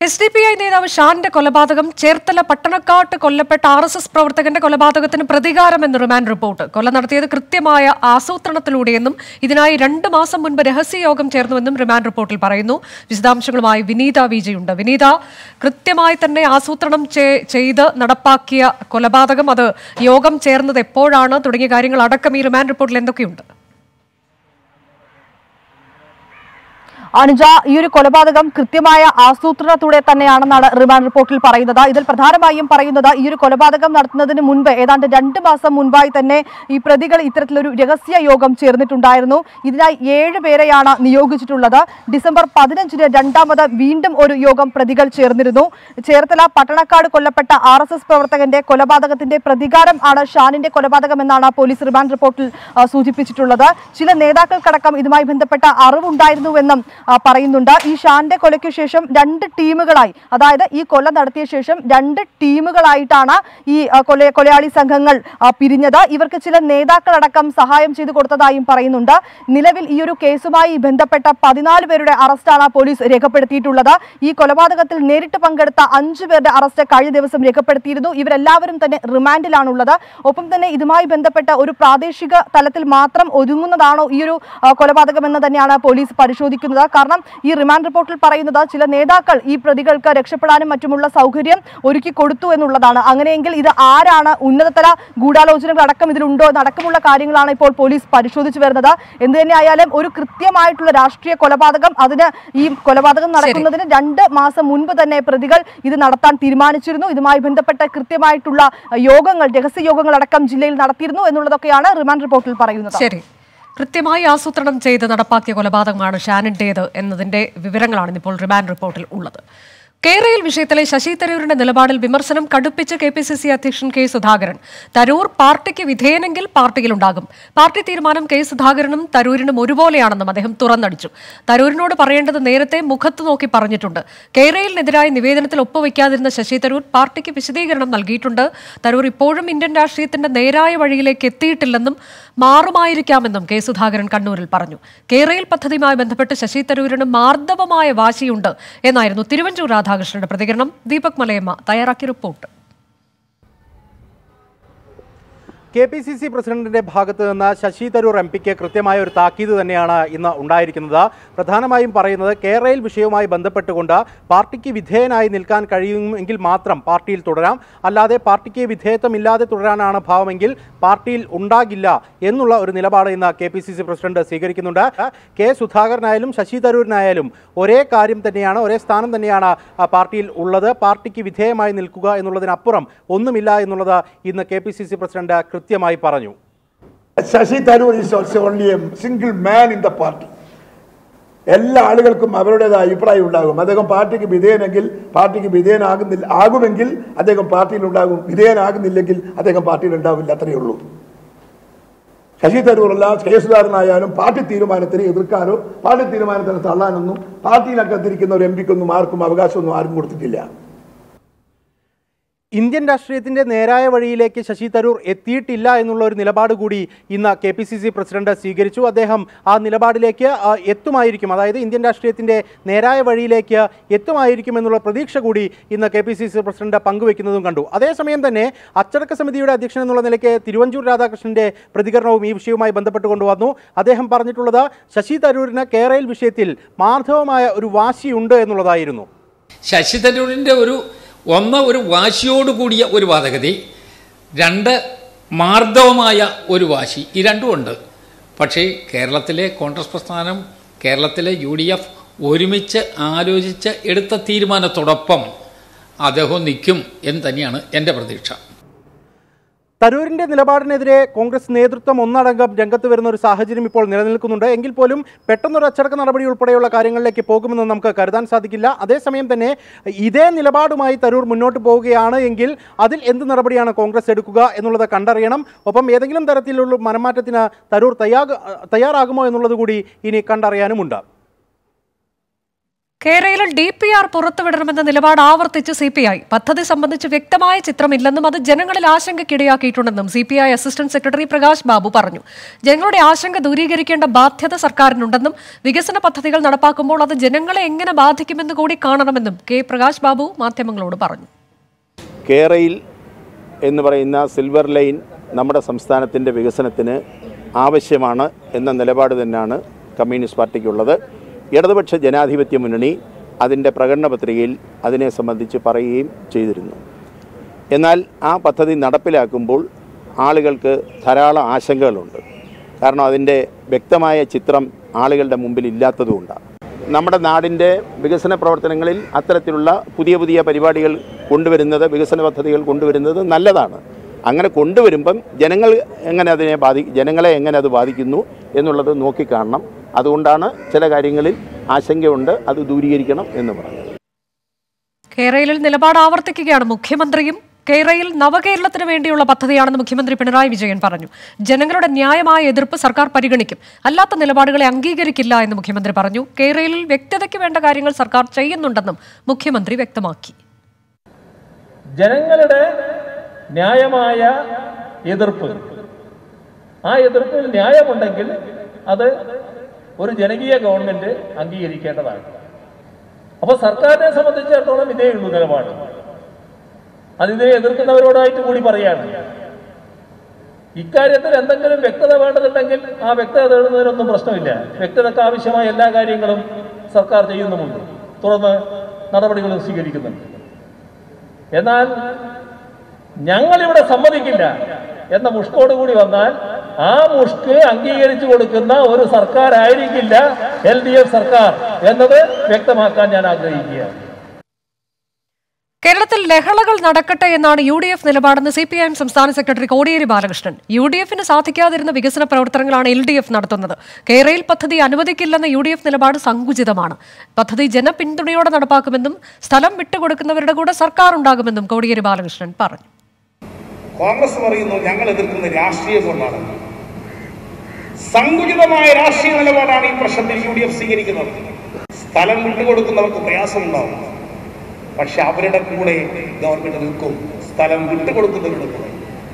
S D P I നേതാവ് ഷാന്റെ കൊലപാതകം ചേർത്തല പട്ടണക്കാട്ട് കൊല്ലപ്പെട്ട ആർ എസ് എസ് പ്രവർത്തകന്റെ കൊലപാതകത്തിന് പ്രതികാരം എന്ന് റിമാൻഡ് റിപ്പോർട്ട് കൊല നടത്തിയത് കൃത്യമായ ആസൂത്രണത്തിലൂടെയെന്നും ഇതിനായി രണ്ട് മാസം മുൻപ് രഹസ്യയോഗം ചേർന്നുവെന്നും റിമാൻഡ് റിപ്പോർട്ടിൽ പറയുന്നു വിശദാംശങ്ങളുമായി വിനീത വിജയുണ്ട് വിനീത കൃത്യമായി തന്നെ ആസൂത്രണം ചെ- ചെയ്ത് നടപ്പാക്കിയ കൊലപാതകം അത് യോഗം ചേർന്നത് എപ്പോഴാണ് തുടങ്ങിയ കാര്യങ്ങൾ അടക്കം ഈ റിമാൻഡ് റിപ്പോർട്ടിൽ എന്തൊക്കെയുണ്ട് അനുജ ഈ ഒരു കൊലപാതകം കൃത്യമായ ആസൂത്രണത്തോടെ തന്നെയാണെന്നാണ് റിമാൻഡ് റിപ്പോർട്ടിൽ പറയുന്നത് ഇതിൽ പ്രധാനമായും പറയുന്നത് ഈ ഒരു കൊലപാതകം നടത്തുന്നതിന് മുൻപ് ഏതാണ്ട് രണ്ട് മാസം മുൻപായി തന്നെ ഈ പ്രതികൾ ഇത്തരത്തിലൊരു രഹസ്യ യോഗം ചേർന്നിട്ടുണ്ടായിരുന്നു ഇതിനായി ഏഴ് പേരെയാണ് നിയോഗിച്ചിട്ടുള്ളത് ഡിസംബർ പതിനഞ്ചിന് രണ്ടാമത് വീണ്ടും ഒരു യോഗം പ്രതികൾ ചേർന്നിരുന്നു ചേർത്തല പട്ടണക്കാട് കൊല്ലപ്പെട്ട ആർ എസ് എസ് പ്രവർത്തകന്റെ കൊലപാതകത്തിന്റെ പ്രതികാരം ആണ് ഷാനിന്റെ കൊലപാതകം എന്നാണ് പോലീസ് റിമാൻഡ് റിപ്പോർട്ടിൽ ആ, സൂചിപ്പിച്ചിട്ടുള്ളത് ചില നേതാക്കൾക്കടക്കം ഇതുമായി ബന്ധപ്പെട്ട അറിവുണ്ടായിരുന്നുവെന്നും ആ, പറയുന്നുണ്ട് ഈ ഷാന്റെ കൊലയ്ക്ക് ശേഷം രണ്ട് ടീമുകളായി അതായത് ഈ കൊല നടത്തിയ ശേഷം രണ്ട് ടീമുകളായിട്ടാണ് ഈ ആ, കൊല കൊലയാളി സംഘങ്ങൾ ആ, പിരിഞ്ഞത് ഇവർക്ക് ചില നേതാക്കളടക്കം സഹായം ചെയ്തു കൊടുത്തതായും പറയുന്നുണ്ട് നിലവിൽ ഈ ഒരു കേസുമായി ബന്ധപ്പെട്ട പതിനാല് പേരുടെ അറസ്റ്റാണ് പോലീസ് രേഖപ്പെടുത്തിയിട്ടുള്ളത് ഈ കൊലപാതകത്തിൽ നേരിട്ട് പങ്കെടുത്ത അഞ്ചു പേരുടെ അറസ്റ്റ് കഴിഞ്ഞ ദിവസം രേഖപ്പെടുത്തിയിരുന്നു ഇവരെല്ലാവരും തന്നെ റിമാൻഡിലാണുള്ളത് ഒപ്പം തന്നെ ഇതുമായി ബന്ധപ്പെട്ട ഒരു പ്രാദേശിക തലത്തിൽ മാത്രം ഒതുങ്ങുന്നതാണോ ഈ ഒരു ആ, കൊലപാതകം എന്ന് തന്നെയാണ് പോലീസ് പരിശോധിക്കുന്നത് കാരണം ഈ റിമാൻഡ് റിപ്പോർട്ടിൽ പറയുന്നത് ചില നേതാക്കൾ ഈ പ്രതികൾക്ക് രക്ഷപ്പെടാനും മറ്റുമുള്ള സൗകര്യം ഒരുക്കി കൊടുത്തു എന്നുള്ളതാണ് അങ്ങനെയെങ്കിൽ ഇത് ആരാണ് ഉന്നതതല ഗൂഢാലോചനകൾ അടക്കം ഇതിലുണ്ടോ എന്നടക്കമുള്ള കാര്യങ്ങളാണ് ഇപ്പോൾ പോലീസ് പരിശോധിച്ചു വരുന്നത് എന്ത് തന്നെ ആയാലും ഒരു കൃത്യമായിട്ടുള്ള രാഷ്ട്രീയ കൊലപാതകം അതിന് ഈ കൊലപാതകം നടക്കുന്നതിന് രണ്ട് മാസം മുൻപ് തന്നെ പ്രതികൾ ഇത് നടത്താൻ തീരുമാനിച്ചിരുന്നു ഇതുമായി ബന്ധപ്പെട്ട കൃത്യമായിട്ടുള്ള അഹ്, യോഗങ്ങൾ രഹസ്യ യോഗങ്ങൾ അടക്കം ജില്ലയിൽ നടത്തിയിരുന്നു എന്നുള്ളതൊക്കെയാണ് റിമാൻഡ് റിപ്പോർട്ടിൽ പറയുന്നത് ശരി കൃത്യമായി ആസൂത്രണം ചെയ്ത് നടപ്പാക്കിയ കൊലപാതകമാണ് ഷാനിന്റേത് എന്നതിന്റെ വിവരങ്ങളാണ് ഇപ്പോൾ റിമാൻഡ് റിപ്പോർട്ടിൽ ഉള്ളത് കേരയിൽ വിഷയത്തിലെ ശശി തരൂരിന്റെ നിലപാടിൽ വിമർശനം കടുപ്പിച്ച് കെ പി സി സി അധ്യക്ഷൻ കെ സുധാകരൻ തരൂർ പാർട്ടിക്ക് വിധേയനെങ്കിൽ പാർട്ടിയിലുണ്ടാകും പാർട്ടി തീരുമാനം കെ സുധാകരനും തരൂരിനും ഒരുപോലെയാണെന്നും അദ്ദേഹം തുറന്നടിച്ചു തരൂരിനോട് പറയേണ്ടത് നേരത്തെ മുഖത്ത് നോക്കി പറഞ്ഞിട്ടുണ്ട് കേരളിനെതിരായ നിവേദനത്തിൽ ഒപ്പുവെക്കാതിരുന്ന ശശി തരൂർ പാർട്ടിക്ക് വിശദീകരണം നൽകിയിട്ടുണ്ട് തരൂർ ഇപ്പോഴും ഇന്ത്യൻ രാഷ്ട്രീയത്തിന്റെ നേരായ വഴിയിലേക്ക് എത്തിയിട്ടില്ലെന്നും മാറുമായിരിക്കാമെന്നും കെ സുധാകരൻ കണ്ണൂരിൽ പറഞ്ഞു കേരയിൽ പദ്ധതിയുമായി ബന്ധപ്പെട്ട് ശശി തരൂരിന് മാർദ്ദവമായ വാശിയുണ്ട് എന്നായിരുന്നു തിരുവഞ്ചൂർ രാധാകൃഷ്ണന്റെ പ്രതികരണം ദീപക് മലയമ്മ തയ്യാറാക്കിയ report K P C C പ്രസിഡന്റിന്റെ ഭാഗത്ത് നിന്ന് ശശി തരൂർ എം പിക്ക് കൃത്യമായ ഒരു താക്കീത് തന്നെയാണ് ഇന്ന് ഉണ്ടായിരിക്കുന്നത് പ്രധാനമായും പറയുന്നത് കേരളയിൽ വിഷയവുമായി ബന്ധപ്പെട്ടുകൊണ്ട് പാർട്ടിക്ക് വിധേയനായി നിൽക്കാൻ കഴിയുമെങ്കിൽ മാത്രം പാർട്ടിയിൽ തുടരാം അല്ലാതെ പാർട്ടിക്ക് വിധേയത്വമില്ലാതെ തുടരാനാണ് ഭാവമെങ്കിൽ പാർട്ടിയിൽ ഉണ്ടാകില്ല എന്നുള്ള ഒരു നിലപാട് ഇന്ന് K P C C president സ്വീകരിക്കുന്നുണ്ട് കെ സുധാകരനായാലും ശശി തരൂരിനായാലും ഒരേ കാര്യം തന്നെയാണ് ഒരേ സ്ഥാനം തന്നെയാണ് ആ, പാർട്ടിയിൽ ഉള്ളത് പാർട്ടിക്ക് വിധേയമായി നിൽക്കുക എന്നുള്ളതിനപ്പുറം ഒന്നുമില്ല എന്നുള്ളത് ഇന്ന് K P C C president കൃത്യമായി പറഞ്ഞു Shashi Tharoor is also only a single man in the party എല്ലാ ആളുകൾക്കും അവരുടേതായ അഭിപ്രായം ഉണ്ടാകും അദ്ദേഹം പാർട്ടിക്ക് വിധേയനെങ്കിൽ പാർട്ടിക്ക് വിധേയനാകുന്നില്ല ആകുമെങ്കിൽ അദ്ദേഹം പാർട്ടിയിൽ ഉണ്ടാകും വിധേയനാകുന്നില്ലെങ്കിൽ അദ്ദേഹം പാർട്ടിയിൽ ഉണ്ടാവില്ല അത്രയേ ഉള്ളൂ ശശി തരൂറല്ല കെ സുധാകരനായാലും പാർട്ടി തീരുമാനത്തിന് എതിർക്കാനോ പാർട്ടി തീരുമാനത്തിന് തള്ളാനൊന്നും പാർട്ടിയിലകത്തിരിക്കുന്ന ഒരു എം പിക്കൊന്നും ആർക്കും അവകാശമൊന്നും ആർക്കും കൊടുത്തിട്ടില്ല ഇന്ത്യൻ രാഷ്ട്രീയത്തിന്റെ നേരായ വഴിയിലേക്ക് ശശി തരൂർ എത്തിയിട്ടില്ല എന്നുള്ള ഒരു നിലപാട് കൂടി ഇന്ന് K P C C president സ്വീകരിച്ചു അദ്ദേഹം ആ നിലപാടിലേക്ക് ആ, എത്തുമായിരിക്കും അതായത് ഇന്ത്യൻ രാഷ്ട്രീയത്തിന്റെ നേരായ വഴിയിലേക്ക് എത്തുമായിരിക്കും എന്നുള്ള പ്രതീക്ഷ കൂടി ഇന്ന് K P C C president പങ്കുവെക്കുന്നതും കണ്ടു അതേസമയം തന്നെ അച്ചടക്ക സമിതിയുടെ അധ്യക്ഷൻ എന്നുള്ള നിലയ്ക്ക് തിരുവഞ്ചൂർ രാധാകൃഷ്ണന്റെ പ്രതികരണവും ഈ വിഷയവുമായി ബന്ധപ്പെട്ട് കൊണ്ടുവന്നു അദ്ദേഹം പറഞ്ഞിട്ടുള്ളത് ശശി തരൂരിന് കേരളയിൽ വിഷയത്തിൽ മാർദ്ധവമായ ഒരു വാശിയുണ്ട് എന്നുള്ളതായിരുന്നു ശശി തരൂരിൻ്റെ ഒരു ഒന്ന് ഒരു വാശിയോട് കൂടിയ ഒരു വാദഗതി രണ്ട് മാർദ്ദവമായ ഒരു വാശി ഈ രണ്ടും ഉണ്ട് പക്ഷേ കേരളത്തിലെ കോൺഗ്രസ് പ്രസ്ഥാനം കേരളത്തിലെ യു ഡി എഫ് ഒരുമിച്ച് ആലോചിച്ച് എടുത്ത തീരുമാനത്തോടൊപ്പം അദ്ദേഹം നിൽക്കും എന്ന് തന്നെയാണ് എൻ്റെ പ്രതീക്ഷ തരൂരിന്റെ നിലപാടിനെതിരെ കോൺഗ്രസ് നേതൃത്വം ഒന്നടങ്കം രംഗത്ത് വരുന്ന ഒരു സാഹചര്യം ഇപ്പോൾ നിലനിൽക്കുന്നുണ്ട് എങ്കിൽ പോലും പെട്ടെന്നൊരു അച്ചടക്ക നടപടി ഉൾപ്പെടെയുള്ള കാര്യങ്ങളിലേക്ക് പോകുമെന്ന് നമുക്ക് കരുതാൻ സാധിക്കില്ല അതേസമയം തന്നെ ഇതേ നിലപാടുമായി തരൂർ മുന്നോട്ട് പോവുകയാണ് എങ്കിൽ അതിൽ എന്ത് നടപടിയാണ് കോൺഗ്രസ് എടുക്കുക എന്നുള്ളത് കണ്ടറിയണം ഒപ്പം ഏതെങ്കിലും തരത്തിലുള്ള മനമാറ്റത്തിന് തരൂർ തയ്യാ തയ്യാറാകുമോ എന്നുള്ളത് കൂടി ഇനി കണ്ടറിയാനുമുണ്ട് കേരളയിൽ ഡി പി ആർ പുറത്തുവിടണമെന്ന നിലപാട് ആവർത്തിച്ച് സി പി ഐ പദ്ധതി സംബന്ധിച്ച് വ്യക്തമായ ചിത്രമില്ലെന്നും അത് ജനങ്ങളിൽ ആശങ്കയ്ക്കിടയാക്കിയിട്ടുണ്ടെന്നും C P I assistant secretary Prakash Babu പറഞ്ഞു ജനങ്ങളുടെ ആശങ്ക ദൂരീകരിക്കേണ്ട ബാധ്യത സർക്കാരിനുണ്ടെന്നും വികസന പദ്ധതികൾ നടപ്പാക്കുമ്പോൾ അത് ജനങ്ങളെ എങ്ങനെ ബാധിക്കുമെന്ന് കൂടി കാണണമെന്നും കെ പ്രകാശ് ബാബു മാധ്യമങ്ങളോട് പറഞ്ഞു കേരയിൽ എന്ന് പറയുന്ന സിൽവർ ലൈൻ നമ്മുടെ സംസ്ഥാനത്തിൻ്റെ വികസനത്തിന് ആവശ്യമാണ് എന്ന നിലപാട് തന്നെയാണ് കമ്മ്യൂണിസ്റ്റ് പാർട്ടിക്കുള്ളത് ഇടതുപക്ഷ ജനാധിപത്യ മുന്നണി അതിൻ്റെ പ്രകടന പത്രികയിൽ അതിനെ സംബന്ധിച്ച് പറയുകയും ചെയ്തിരുന്നു എന്നാൽ ആ പദ്ധതി നടപ്പിലാക്കുമ്പോൾ ആളുകൾക്ക് ധാരാളം ആശങ്കകളുണ്ട് കാരണം അതിൻ്റെ വ്യക്തമായ ചിത്രം ആളുകളുടെ മുമ്പിൽ ഇല്ലാത്തതുകൊണ്ടാണ് നമ്മുടെ നാടിൻ്റെ വികസന പ്രവർത്തനങ്ങളിൽ അത്തരത്തിലുള്ള പുതിയ പുതിയ പരിപാടികൾ കൊണ്ടുവരുന്നത് വികസന പദ്ധതികൾ കൊണ്ടുവരുന്നത് നല്ലതാണ് അങ്ങനെ കൊണ്ടുവരുമ്പം ജനങ്ങൾ എങ്ങനെ അതിനെ ബാധി ജനങ്ങളെ എങ്ങനെ അത് ബാധിക്കുന്നു എന്നുള്ളത് നോക്കിക്കാണണം അതുകൊണ്ടാണ് ചില കാര്യങ്ങളിൽ ആശങ്കയുണ്ട് അത് ദൂരീകരിക്കണം എന്ന് പറഞ്ഞത് കേരളയിൽ നിലപാട് ആവർത്തിക്കുകയാണ് മുഖ്യമന്ത്രിയും കേരളയിൽ നവകേരളത്തിന് വേണ്ടിയുള്ള പദ്ധതിയാണെന്ന് മുഖ്യമന്ത്രി പിണറായി വിജയൻ പറഞ്ഞു ജനങ്ങളുടെ ന്യായമായ എതിർപ്പ് സർക്കാർ പരിഗണിക്കും അല്ലാത്ത നിലപാടുകളെ അംഗീകരിക്കില്ല എന്ന് മുഖ്യമന്ത്രി പറഞ്ഞു കേരളയിൽ വ്യക്തതയ്ക്ക് വേണ്ട കാര്യങ്ങൾ സർക്കാർ ചെയ്യുന്നുണ്ടെന്നും മുഖ്യമന്ത്രി വ്യക്തമാക്കി ജനങ്ങളുടെ ന്യായമായ എതിർപ്പ് ആ എതിർപ്പിൽ ന്യായമുണ്ടെങ്കിൽ അത് ഒരു ജനകീയ ഗവൺമെന്റ് അംഗീകരിക്കേണ്ടതാണ് അപ്പൊ സർക്കാരിനെ സംബന്ധിച്ചിടത്തോളം ഇതേ ഉള്ളൂ നിലപാട് അതിനെ എതിർക്കുന്നവരോടായിട്ട് കൂടി പറയാണ് ഇക്കാര്യത്തിൽ എന്തെങ്കിലും വ്യക്തത വേണ്ടതുണ്ടെങ്കിൽ ആ വ്യക്തത തേടുന്നതിനൊന്നും പ്രശ്നമില്ല വ്യക്തതയ്ക്ക് ആവശ്യമായ എല്ലാ കാര്യങ്ങളും സർക്കാർ ചെയ്യുന്നുമുണ്ട് തുടർന്ന് നടപടികളും സ്വീകരിക്കുന്നുണ്ട് എന്നാൽ ഞങ്ങളിവിടെ സമ്മതിക്കില്ല എന്ന മുഷ്കോടുകൂടി വന്നാൽ ആ മുഷ്ക് അംഗീകരിച്ചു കൊടുക്കുന്ന ഒരു സർക്കാർ ആയിരിക്കില്ല എൽ ഡി എഫ് സർക്കാർ എന്നത് വ്യക്തമാക്കാൻ ഞാൻ ആഗ്രഹിക്കുകയാണ് കേരളത്തിൽ ലഹളകൾ നടക്കട്ടെ എന്നാണ് യു ഡി എഫ് നിലപാടെന്ന് സി പി ഐ എം സംസ്ഥാന secretary Kodiyeri Balakrishnan U D എഫിന് സാധിക്കാതിരുന്ന വികസന പ്രവർത്തനങ്ങളാണ് എൽ ഡി എഫ് നടത്തുന്നത് കേരയിൽ പദ്ധതി അനുവദിക്കില്ലെന്ന യു ഡി എഫ് നിലപാട് സങ്കുചിതമാണ് പദ്ധതി ജനപിന്തുണയോടെ നടപ്പാക്കുമെന്നും സ്ഥലം വിട്ടുകൊടുക്കുന്നവരുടെ കൂടെ സർക്കാർ ഉണ്ടാകുമെന്നും കോടിയേരി ബാലകൃഷ്ണൻ പറഞ്ഞു കോൺഗ്രസ് പറയുന്നു ഞങ്ങൾ എതിർക്കുന്ന രാഷ്ട്രീയ കൊണ്ടാണ് സങ്കുചിതമായ രാഷ്ട്രീയ നിലപാടാണ് ഈ പ്രശ്നത്തിൽ യു ഡി എഫ് സ്വീകരിക്കുന്നത് സ്ഥലം വിട്ടുകൊടുക്കുന്നവർക്ക് പ്രയാസമുണ്ടാവും പക്ഷെ അവരുടെ കൂടെ ഗവൺമെന്റ് നിൽക്കും സ്ഥലം വിട്ടുകൊടുക്കുന്നവരുടെ കൂടെ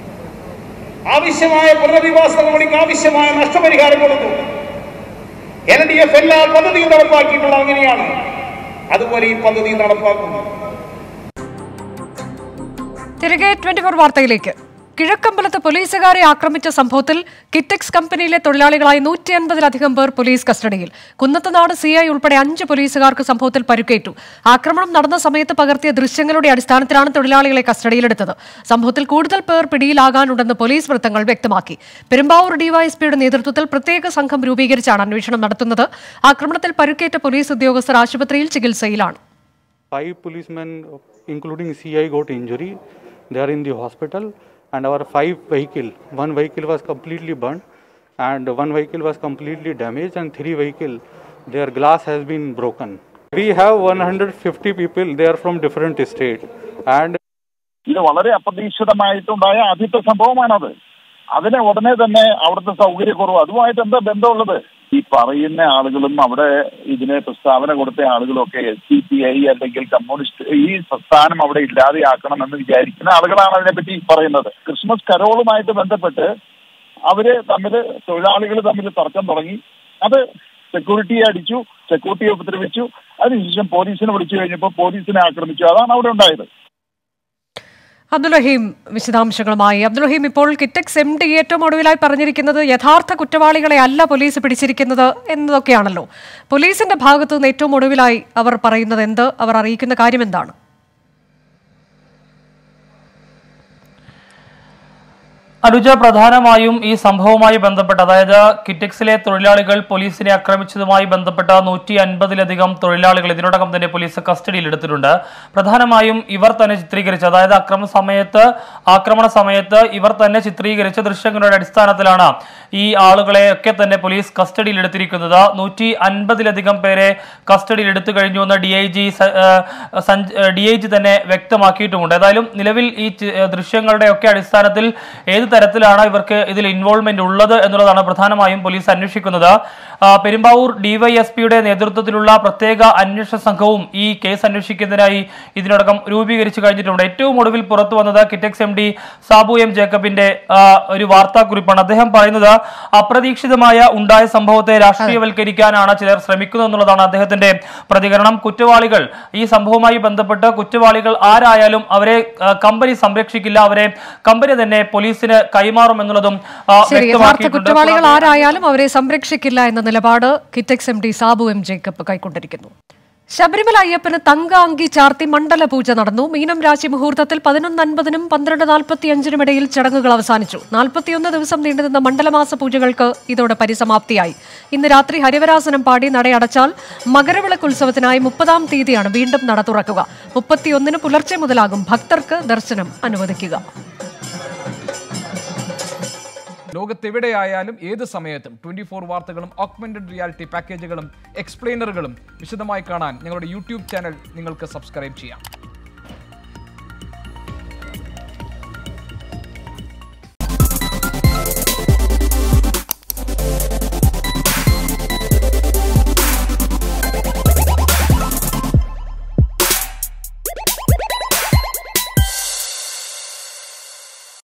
ആവശ്യമായ പുനരധിവാസ നടപടിക്ക് ആവശ്യമായ നഷ്ടപരിഹാരം കൊടുക്കും എൽ ഡി എഫ് എല്ലാ പദ്ധതിയും നടപ്പാക്കിയിട്ടുള്ള അങ്ങനെയാണ് അതുപോലെ ഈ പദ്ധതി നടപ്പാക്കും തിരികെ ട്വന്റി ഫോർ വാർത്തയിലേക്ക് കിഴക്കമ്പലത്ത് പോലീസുകാരെ ആക്രമിച്ച സംഭവത്തിൽ കിറ്റക്സ് കമ്പനിയിലെ തൊഴിലാളികളായി നൂറ്റി അൻപതിലധികം പേർ പോലീസ് കസ്റ്റഡിയിൽ കുന്നത്തുനാട് സി ഐ ഉൾപ്പെടെ അഞ്ച് പോലീസുകാർക്ക് സംഭവത്തിൽ പരുക്കേറ്റു ആക്രമണം നടന്ന സമയത്ത് പകർത്തിയ ദൃശ്യങ്ങളുടെ അടിസ്ഥാനത്തിലാണ് തൊഴിലാളികളെ കസ്റ്റഡിയിലെടുത്തത് സംഭവത്തിൽ കൂടുതൽ പേർ പിടിയിലാകാനുണ്ടെന്ന് പോലീസ് വൃത്തങ്ങൾ വ്യക്തമാക്കി പെരുമ്പാവൂർ ഡിവൈഎസ്പിയുടെ നേതൃത്വത്തിൽ പ്രത്യേക സംഘം രൂപീകരിച്ചാണ് അന്വേഷണം നടത്തുന്നത് ആക്രമണത്തിൽ പരുക്കേറ്റ പോലീസ് ഉദ്യോഗസ്ഥർ ആശുപത്രിയിൽ ചികിത്സയിലാണ് five policemen, including CI, got injury. They are in the hospital, and our five vehicle, one vehicle was completely burned, and one vehicle was completely damaged, and three vehicle, their glass has been broken. We have 150 people. They are from different state, and ഇത് വളരെ അപ്രതീക്ഷിതമായിട്ടുണ്ടായ ആദ്യത്തെ സംഭവമാണത് അതിനെ ഉടനെ തന്നെ അവിടുത്തെ സൗകര്യക്കുറവ് അതുമായിട്ട് എന്താ ബന്ധമുള്ളത് ഈ പറയുന്ന ആളുകളും അവിടെ ഇതിനെ പ്രസ്താവന കൊടുത്ത ആളുകളും ഒക്കെ എസ് ഡി പി ഐ അല്ലെങ്കിൽ കമ്മ്യൂണിസ്റ്റ് ഈ പ്രസ്ഥാനം അവിടെ ഇല്ലാതെയാക്കണം എന്ന് വിചാരിക്കുന്ന ആളുകളാണ് അതിനെപ്പറ്റി പറയുന്നത് ക്രിസ്മസ് കരോളുമായിട്ട് ബന്ധപ്പെട്ട് അവര് തമ്മിൽ തൊഴിലാളികൾ തമ്മിൽ തർക്കം തുടങ്ങി അത് സെക്യൂരിറ്റിയെ അടിച്ചു സെക്യൂരിറ്റിയെ ഉപദ്രവിച്ചു അതിനുശേഷം പോലീസിനെ വിളിച്ചു കഴിഞ്ഞപ്പോൾ പോലീസിനെ ആക്രമിച്ചു അതാണ് അവിടെ ഉണ്ടായത് അബ്ദുൽ റഹീം വിശദാംശങ്ങളുമായി അബ്ദുൽ റഹീം ഇപ്പോൾ കിറ്റക്സ് എം ഡി ഏറ്റവും ഒടുവിലായി പറഞ്ഞിരിക്കുന്നത് യഥാർത്ഥ കുറ്റവാളികളെ അല്ല പോലീസ് പിടിച്ചിരിക്കുന്നത് എന്നതൊക്കെയാണല്ലോ പോലീസിന്റെ ഭാഗത്തു നിന്ന് ഏറ്റവും ഒടുവിലായി അവർ പറയുന്നത് എന്ത് അവർ അറിയിക്കുന്ന കാര്യം എന്താണ് അനുജ പ്രധാനമായും ഈ സംഭവവുമായി ബന്ധപ്പെട്ട് അതായത് കിറ്റക്സിലെ തൊഴിലാളികൾ പോലീസിനെ ആക്രമിച്ചതുമായി ബന്ധപ്പെട്ട നൂറ്റി അൻപതിലധികം തൊഴിലാളികൾ ഇതിനോടകം തന്നെ പോലീസ് കസ്റ്റഡിയിൽ എടുത്തിട്ടുണ്ട് പ്രധാനമായും ഇവർ തന്നെ ചിത്രീകരിച്ച അതായത് ആക്രമണ സമയത്ത് ആക്രമണ സമയത്ത് ഇവർ തന്നെ ചിത്രീകരിച്ച ദൃശ്യങ്ങളുടെ അടിസ്ഥാനത്തിലാണ് ഈ ആളുകളെ ഒക്കെ തന്നെ പോലീസ് കസ്റ്റഡിയിൽ എടുത്തിരിക്കുന്നത് നൂറ്റി അൻപതിലധികം പേരെ കസ്റ്റഡിയിൽ എടുത്തു കഴിഞ്ഞു എന്ന് D I G D I G തന്നെ വ്യക്തമാക്കിയിട്ടുമുണ്ട് ഏതായാലും നിലവിൽ ഈ ചി- ദൃശ്യങ്ങളുടെ ഒക്കെ അടിസ്ഥാനത്തിൽ ഏത് തരത്തിലാണ് ഇവർക്ക് ഇതിൽ ഇൻവോൾവ്മെന്റ് ഉള്ളത് എന്നുള്ളതാണ് പ്രധാനമായും പോലീസ് അന്വേഷിക്കുന്നത് ആ, പെരുമ്പാവൂർ ഡിവൈഎസ്പിയുടെ നേതൃത്വത്തിലുള്ള പ്രത്യേക അന്വേഷണ സംഘവും ഈ കേസ് അന്വേഷിക്കുന്നതിനായി ഇതിനോടകം രൂപീകരിച്ചു കഴിഞ്ഞിട്ടുണ്ട് ഏറ്റവും ഒടുവിൽ പുറത്തു വന്നത് കിറ്റക്സ് എം ഡി സാബു എം ജേക്കബിന്റെ ആ, ഒരു വാർത്താക്കുറിപ്പാണ് അദ്ദേഹം പറയുന്നത് അപ്രതീക്ഷിതമായ ഉണ്ടായ സംഭവത്തെ രാഷ്ട്രീയവൽക്കരിക്കാനാണ് ചിലർ ശ്രമിക്കുന്നത് എന്നുള്ളതാണ് അദ്ദേഹത്തിന്റെ പ്രതികരണം കുറ്റവാളികൾ ഈ സംഭവവുമായി ബന്ധപ്പെട്ട് കുറ്റവാളികൾ ആരായാലും അവരെ ആ, കമ്പനി സംരക്ഷിക്കില്ല അവരെ കമ്പനി തന്നെ പോലീസിന് കൈമാറും എന്നുള്ളതും ആ, ശരി യഥാർത്ഥ വ്യക്തമാക്കിയിട്ടുണ്ട് കുറ്റവാളികൾ ആരായാലും അവരെ സംരക്ഷിക്കില്ല എന്ന നിലപാട് കിറ്റക്സ് എം ഡി സാബു എം ജേക്കബ് കൈക്കൊണ്ടിരിക്കുന്നു ശബരിമല അയ്യപ്പന് തങ്ക അങ്കി ചാർത്തി മണ്ഡല പൂജ നടന്നു മീനം രാശി മുഹൂർത്തത്തിൽ പതിനൊന്ന് അൻപതിനും പന്ത്രണ്ട് നാൽപ്പത്തി അഞ്ചിനും ഇടയിൽ ചടങ്ങുകൾ അവസാനിച്ചു നാൽപ്പത്തിയൊന്ന് ദിവസം നീണ്ടുനിന്ന മണ്ഡലമാസ പൂജകൾക്ക് ഇതോടെ പരിസമാപ്തിയായി ഇന്ന് രാത്രി ഹരിവരാസനം പാടി നടയടച്ചാൽ മകരവിളക്ക് ഉത്സവത്തിനായി മുപ്പതാം തീയതിയാണ് വീണ്ടും നട തുറക്കുക മുപ്പത്തിയൊന്നിന് പുലർച്ചെ മുതലാകും ഭക്തർക്ക് ദർശനം അനുവദിക്കുക ലോകത്തെവിടെയായാലും ഏത് സമയത്തും ട്വന്റി ഫോർ വാർത്തകളും ഓഗ്മെന്റഡ് റിയാലിറ്റി പാക്കേജുകളും എക്സ്പ്ലെയിനറുകളും വിശദമായി കാണാൻ ഞങ്ങളുടെ യൂട്യൂബ് ചാനൽ നിങ്ങൾക്ക് സബ്സ്ക്രൈബ് ചെയ്യാം